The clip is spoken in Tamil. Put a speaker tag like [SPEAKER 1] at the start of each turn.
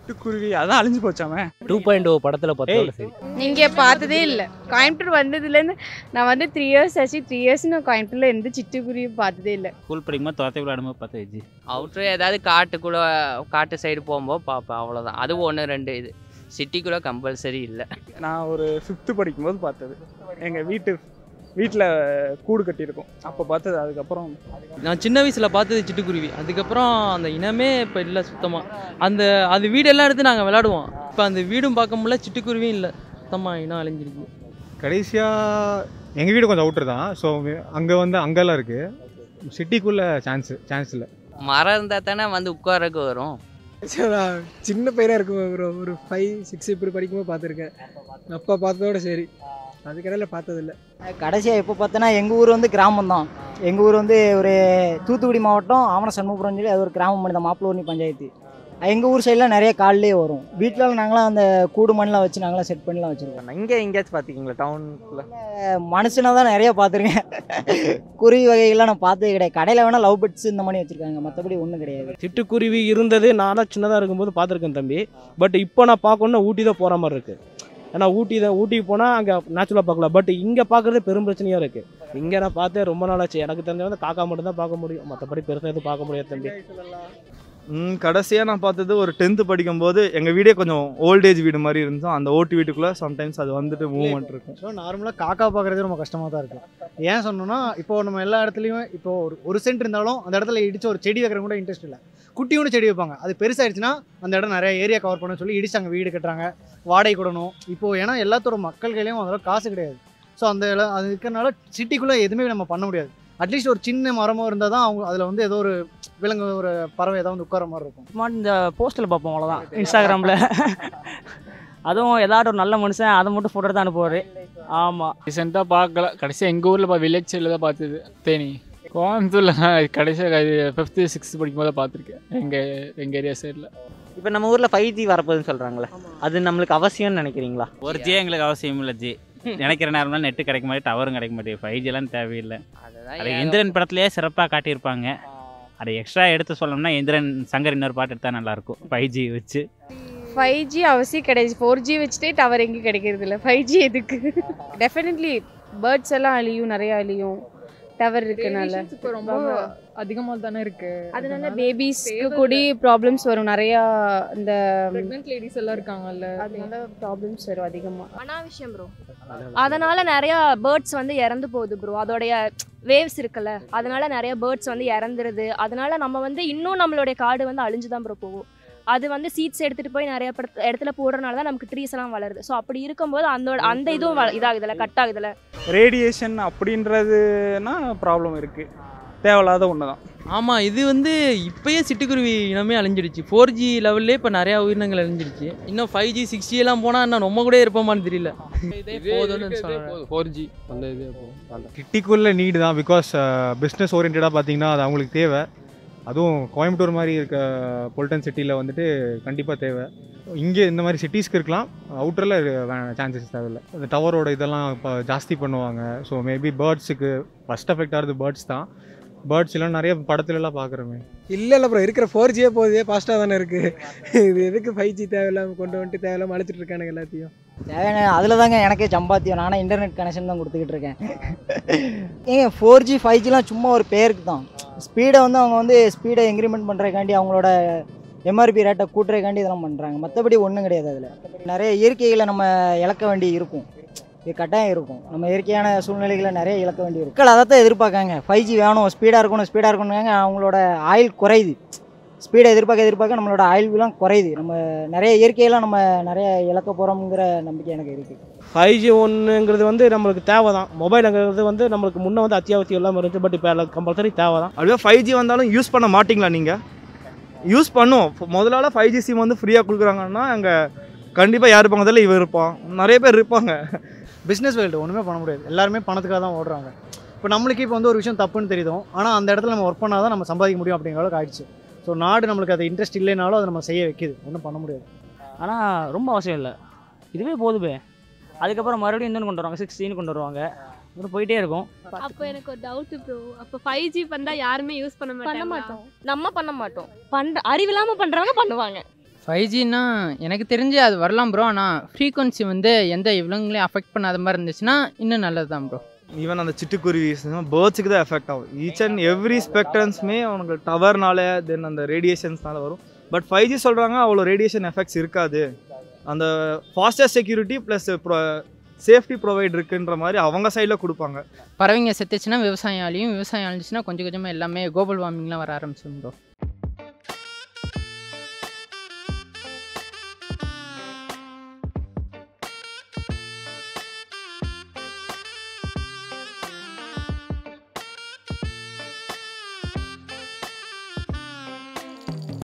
[SPEAKER 1] சிட்டுக்குருவி அதான் அழிஞ்சு போச்சாமே
[SPEAKER 2] டூ பாயிண்ட் ஓ படத்தில் பார்த்தோட சரி
[SPEAKER 3] இங்கே பார்த்ததே இல்லை கோயம்புத்தூர் வந்ததுலேருந்து நான் வந்து த்ரீ இயர்ஸ் ஆச்சு த்ரீ இயர்ஸ் நான் கோயம்புத்தூரில் எந்த சிட்டுக்குருவியும் பார்த்ததே இல்லை
[SPEAKER 4] ஸ்கூல் படிக்கும்போது துரத்தி விளையாடும்போது பார்த்து வச்சு
[SPEAKER 5] அவுட்ரு ஏதாவது காட்டுக்குள்ளே காட்டு சைடு போகும்போது பார்ப்பேன் அவ்வளோதான் அது ஒன்று ரெண்டு இது சிட்டிக்குள்ளே கம்பல்சரி இல்லை
[SPEAKER 1] நான் ஒரு ஃபிஃப்த்து படிக்கும்போது பார்த்தது எங்கள் வீட்டு வீட்டில் கூடு கட்டியிருக்கோம் அப்போ பார்த்தது அதுக்கப்புறம்
[SPEAKER 6] நான் சின்ன வயசில் பார்த்தது சிட்டுக்குருவி அதுக்கப்புறம் அந்த இனமே இப்போ இல்லை சுத்தமாக அந்த அது வீடெல்லாம் எடுத்து நாங்கள் விளாடுவோம் இப்போ அந்த வீடும் பார்க்க முடியல சிட்டுக்குருவியும் இல்லை சுத்தமாக இனம் அழிஞ்சிருக்கு
[SPEAKER 7] கடைசியாக எங்கள் வீடு கொஞ்சம் அவுட்ரு தான் ஸோ அங்கே வந்து அங்கெல்லாம் இருக்குது சிட்டிக்குள்ளே சான்ஸ் சான்ஸ் இல்லை
[SPEAKER 5] மரம் இருந்தால் தானே வந்து உட்காரக்கு வரும்
[SPEAKER 8] நான் சின்ன பையனாக இருக்கும் ப்ரோ ஒரு ஃபைவ் சிக்ஸ் இப்படி படிக்கும்போது பார்த்துருக்கேன் அப்பா பார்த்ததோட சரி அதுக்கடையில் பார்த்ததில்ல
[SPEAKER 9] கடைசியாக எப்போ பார்த்தோன்னா எங்கள் ஊர் வந்து கிராமம் தான் எங்கள் ஊர் வந்து ஒரு தூத்துக்குடி மாவட்டம் ஆவண சண்முகபுரம் சொல்லி அது ஒரு கிராமம் பண்ணி தான் மாப்பிளூர்னி பஞ்சாயத்து எங்கள் ஊர் சைடில் நிறைய கால்லேயே வரும் வீட்டில் நாங்களாம் அந்த கூடு மண்ணில் வச்சு நாங்களாம் செட் பண்ணிலாம் வச்சுருக்கோம்
[SPEAKER 2] இங்கே எங்கேயாச்சும் பார்த்துக்கிங்களா டவுனுக்குள்ள
[SPEAKER 9] மனுஷனை தான் நிறைய பார்த்துருக்கேன் குருவி வகைகள்லாம் நான் பார்த்ததே கிடையாது கடையில் வேணால் லவ் பெட்ஸ் இந்த மாதிரி வச்சுருக்காங்க மற்றபடி ஒன்றும் கிடையாது
[SPEAKER 2] சிட்டுக்குருவி இருந்தது நான் தான் சின்னதாக இருக்கும்போது பார்த்துருக்கேன் தம்பி பட் இப்போ நான் பார்க்கணுன்னா ஊட்டி தான் போகிற மாதிரி இருக்குது ஏன்னா ஊட்டி தான் ஊட்டிக்கு போனால் அங்கே நேச்சுரலாக பார்க்கலாம் பட் இங்கே பார்க்குறது பெரும் பிரச்சனையாக இருக்குது இங்கே நான் பார்த்தேன் ரொம்ப நாளாச்சு எனக்கு தெரிஞ்ச வந்து காக்கா மட்டும் தான் பார்க்க முடியும் மற்றபடி பெருசாக எதுவும் பார்க்க முடியாது தம்பி
[SPEAKER 10] ம் கடைசியாக நான் பார்த்தது ஒரு டென்த்து படிக்கும்போது எங்கள் வீடே கொஞ்சம் ஓல்டேஜ் வீடு மாதிரி இருந்தும் அந்த ஓட்டு வீட்டுக்குள்ளே சம்டைம்ஸ் அது வந்துட்டு மூவ்மெண்ட் இருக்கும்
[SPEAKER 8] ஸோ நார்மலாக காக்கா பார்க்குறது ரொம்ப கஷ்டமாக தான் இருக்கும் ஏன் சொன்னோன்னா இப்போ நம்ம எல்லா இடத்துலையும் இப்போ ஒரு ஒரு சென்ட் இருந்தாலும் அந்த இடத்துல இடிச்சு ஒரு செடி வைக்கிற கூட இன்ட்ரெஸ்ட் இல்லை குட்டியோட செடி வைப்பாங்க அது பெருசாகிடுச்சுன்னா அந்த இடம் நிறைய ஏரியா கவர் பண்ண சொல்லி இடிச்சு அங்கே வீடு கட்டுறாங்க வாடகை கொடுக்கணும் இப்போ ஏன்னா எல்லாத்தோட மக்கள் கையிலையும் அதெல்லாம் காசு கிடையாது ஸோ அந்த இடம் அது இருக்கிறனால சிட்டிக்குள்ளே எதுவுமே நம்ம பண்ண முடியாது அட்லீஸ்ட் ஒரு சின்ன மரமோ இருந்தால் தான் அவங்க அதில் வந்து ஏதோ ஒரு விலங்கு ஒரு பறவை ஏதாவது வந்து உட்கார மாதிரி இருக்கும்
[SPEAKER 2] சும்மா இந்த போஸ்ட்டில் பார்ப்போம் அவ்வளோதான் இன்ஸ்டாகிராமில் அதுவும் ஏதாவது ஒரு நல்ல மனுஷன் அதை மட்டும் ஃபோட்டோ தான் அனுப்புவார் ஆமாம்
[SPEAKER 11] ரீசெண்டாக பார்க்கல கடைசியாக எங்கள் ஊரில் பா வில்லேஜ் சைடில் தான் பார்த்தது தேனி கோயம்புத்தூரில் கடைசியாக ஃபிஃப்த்து சிக்ஸ்த்து படிக்கும்போது தான் பார்த்துருக்கேன் எங்கள் எங்கள் ஏரியா சைடில்
[SPEAKER 2] இப்போ நம்ம ஊரில் ஃபைவ் ஜி வரப்போகுதுன்னு சொல்கிறாங்களே அது நம்மளுக்கு அவசியம்னு நினைக்கிறீங்களா
[SPEAKER 4] ஒரு ஜி எங்களுக்கு அவசியம் இல்லை ஜி நினைக்கிற நேரம்லாம் நெட்டு கிடைக்க மாட்டேங்குது டவரும் கிடைக்க மாட்டேங்குது ஃபைவ் ஜிலாம் தேவையில்லை
[SPEAKER 5] அதுதான்
[SPEAKER 4] அது
[SPEAKER 5] ஏன்
[SPEAKER 4] எந்திரன் படத்துலேயே சிறப்பாக காட்டியிருப்பாங்க அதை எக்ஸ்ட்ரா எடுத்து சொல்லணும்னா எந்திரன் சங்கர் இன்னொரு பாட்டு எடுத்தால் நல்லாயிருக்கும் ஃபைவ் ஜி வச்சு
[SPEAKER 3] ஃபைவ் ஜி அவசியம் கிடையாது ஃபோர் ஜி வச்சுட்டே டவர் எங்கேயும் கிடைக்கிறது இல்லை ஃபைவ் ஜி எதுக்கு டெஃபினெட்லி பேர்ட்ஸ் எல்லாம் அழியும் நிறைய அழியும் டவர் இருக்கனால
[SPEAKER 12] இப்போ ரொம்ப அதிகமாக தானே இருக்கு
[SPEAKER 3] அதனால பேபிஸ்க்கு கூட ப்ராப்ளம்ஸ் வரும் நிறையா இந்த
[SPEAKER 12] ப்ரெக்னென்ட் லேடிஸ் எல்லாம் இருக்காங்கல்ல
[SPEAKER 3] அதனால ப்ராப்ளம்ஸ் வரும் அதிகமாக
[SPEAKER 13] அனாவசியம் ப்ரோ அதனால நிறைய பேர்ட்ஸ் வந்து இறந்து போகுது ப்ரோ அதோடைய வேவ்ஸ் இருக்குல்ல அதனால நிறைய பேர்ட்ஸ் வந்து இறந்துருது அதனால நம்ம வந்து இன்னும் நம்மளுடைய காடு வந்து அழிஞ்சு தான் ப்ரோ போகும் அது வந்து சீட்ஸ் எடுத்துகிட்டு போய் நிறைய படத்து- இடத்துல போடுறதுனால தான் நமக்கு ட்ரீஸ் எல்லாம் வளருது ஸோ அப்படி இருக்கும்போது அந்த அந்த இதுவும் வ- இதாகுதுல்ல கட் ஆகுதுல்ல
[SPEAKER 1] ரேடியேஷன் அப்படின்றதுனா ப்ராப்ளம் இருக்குது தேவையில்லாத ஒன்று தான்
[SPEAKER 6] ஆமாம் இது வந்து இப்போயே சிட்டுக்குருவி இனமே அழிஞ்சிடுச்சு ஃபோர் ஜி லெவல்லே இப்போ நிறையா உயிரினங்கள் அழிஞ்சிடுச்சு இன்னும் ஃபைவ் ஜி சிக்ஸ் ஜி எல்லாம் போனால் இன்னும் நம்ம கூட இருப்போமான்னு தெரியல இதே போதும்னு சொல்கிறேன்
[SPEAKER 11] ஃபோர் ஜி அந்த இதே போகும்
[SPEAKER 7] சிட்டிக்குள்ளே நீடு தான் பிகாஸ் பிஸ்னஸ் ஓரியன்டாக பார்த்தீங்கன்னா அது அவங்களுக்கு தேவை அதுவும் கோயம்புத்தூர் மாதிரி இருக்க பொல்டன் சிட்டியில் வந்துட்டு கண்டிப்பாக தேவை இங்கே இந்த மாதிரி சிட்டிஸ்க்கு இருக்கலாம் அவுட்டரில் சான்சஸ் தேவையில்லை இந்த டவரோட இதெல்லாம் இப்போ ஜாஸ்தி பண்ணுவாங்க ஸோ மேபி பேர்ட்ஸுக்கு ஃபஸ்ட் அஃபெக்ட் ஆகிறது பேர்ட்ஸ் தான் பேர்ட்ஸ் எல்லாம் நிறைய படத்துலலாம் பார்க்குறோமே
[SPEAKER 8] இல்லை இல்லை ப்ரோ இருக்கிற ஃபோர் ஜியே போகுதே ஃபாஸ்ட்டாக தானே இருக்குது இது எதுக்கு ஃபைவ் ஜி தேவையில்லாமல் கொண்டு வந்துட்டு தேவையில்லாமல் அழைச்சிட்டு இருக்கானுங்க எல்லாத்தையும்
[SPEAKER 9] தேவையான அதில் தாங்க எனக்கே சம்பாத்தியம் நானே இன்டர்நெட் கனெக்ஷன் தான் கொடுத்துக்கிட்டு இருக்கேன் ஏங்க ஃபோர் ஜி ஃபைவ் ஜிலாம் சும்மா ஒரு பேருக்கு தான் ஸ்பீடை வந்து அவங்க வந்து ஸ்பீடை இன்க்ரிமெண்ட் பண்ணுறதுக்காண்டி அவங்களோட எம்ஆர்பி ரேட்டை கூட்டுறதுக்காண்டி இதெல்லாம் பண்ணுறாங்க மற்றபடி ஒன்றும் கிடையாது அதில் நிறைய இயற்கைகளை நம்ம இழக்க வேண்டி இருக்கும் இது கட்டாயம் இருக்கும் நம்ம இயற்கையான சூழ்நிலைகளை நிறைய இழக்க வேண்டி இருக்கும் மக்கள் அதை தான் எதிர்பார்க்காங்க ஃபைவ் ஜி வேணும் ஸ்பீடாக இருக்கணும் ஸ்பீடாக இருக்கணுங்க அவங்களோட ஆயில் குறையுது ஸ்பீடை எதிர்பார்க்க எதிர்பார்க்க நம்மளோட ஆயில்லாம் குறையுது நம்ம நிறைய இயற்கையெல்லாம் நம்ம நிறைய இழக்க போகிறோம்ங்கிற நம்பிக்கை எனக்கு இருக்குது
[SPEAKER 2] ஃபைவ் ஜி ஒன்றுங்கிறது வந்து நம்மளுக்கு தேவை தான் மொபைலுங்கிறது வந்து நம்மளுக்கு முன்னே வந்து அத்தியாவசியம் இல்லாமல் இருந்துச்சு பட் இப்போ கம்பல்சரி தேவை தான்
[SPEAKER 10] அப்படியே ஃபைவ் ஜி வந்தாலும் யூஸ் பண்ண மாட்டிங்களா நீங்கள் யூஸ் பண்ணுவோம் முதலால ஃபைவ் ஜி சிம் வந்து ஃப்ரீயாக கொடுக்குறாங்கன்னா அங்கே கண்டிப்பாக யார் இருப்பாங்க இவர் இருப்பான் நிறைய பேர் இருப்பாங்க
[SPEAKER 8] பிஸ்னஸ் வேர்ல்டு ஒன்றுமே பண்ண முடியாது எல்லாருமே பணத்துக்காக தான் ஓடுறாங்க இப்போ நம்மளுக்கு இப்போ வந்து ஒரு விஷயம் தப்புன்னு தெரியுதும் ஆனால் அந்த இடத்துல நம்ம ஒர்க் பண்ணால் தான் நம்ம சம்பாதிக்க முடியும் அப்படிங்கிற அளவுக்கு ஆயிடுச்சு ஸோ நாடு நம்மளுக்கு அது இன்ட்ரெஸ்ட் இல்லைனாலும் அதை நம்ம செய்ய வைக்கிது ஒன்றும் பண்ண முடியாது
[SPEAKER 2] ஆனால் ரொம்ப அவசியம் இல்லை இதுவே போதுமே அதுக்கப்புறம் மறுபடியும் இன்னொன்று கொண்டு வருவாங்க சிக்ஸ்டீன் கொண்டு வருவாங்க இன்னும் போயிட்டே இருக்கும்
[SPEAKER 13] அப்போ எனக்கு ஒரு டவுட் ப்ரோ அப்போ ஃபைவ் ஜி வந்தால் யாருமே யூஸ் பண்ண மாட்டாங்க பண்ண மாட்டோம் நம்ம பண்ண மாட்டோம் பண்ற அறிவில்லாம பண்றவங்க பண்ணுவாங்க
[SPEAKER 6] ஃபைவ் ஜின்னா எனக்கு தெரிஞ்சு அது வரலாம் ப்ரோ ஆனால் ஃப்ரீக்வன்சி வந்து எந்த இவ்வளோங்களையும் அஃபெக்ட் பண்ணாத மாதிரி இருந்துச்சுன்னா இன்னும் நல்லது தான் ப்ரோ
[SPEAKER 10] ஈவன் அந்த சிட்டுக்குருவிஸ் பேர்ட்ஸுக்கு தான் எஃபெக்ட் ஆகும் ஈச் அண்ட் எவ்ரி ஸ்பெக்ட்ரன்ஸுமே அவனுக்கு டவர்னால தென் அந்த ரேடியேஷன்ஸ்னால வரும் பட் ஃபைவ் ஜி சொல்கிறாங்க அவ்வளோ ரேடியேஷன் எஃபெக்ட்ஸ் இருக்காது அந்த fastest security plus pro safety provide இருக்குன்ற மாதிரி அவங்க சைடில் கொடுப்பாங்க
[SPEAKER 6] பறவைங்க செத்துச்சுன்னா விவசாயம் அழியும் விவசாயம் அழிஞ்சுன்னா கொஞ்சம் கொஞ்சமாக எல்லாமே குளோபல் வார்மிங்லாம் வர ஆரம்பிச்சிடும் ப்ரோ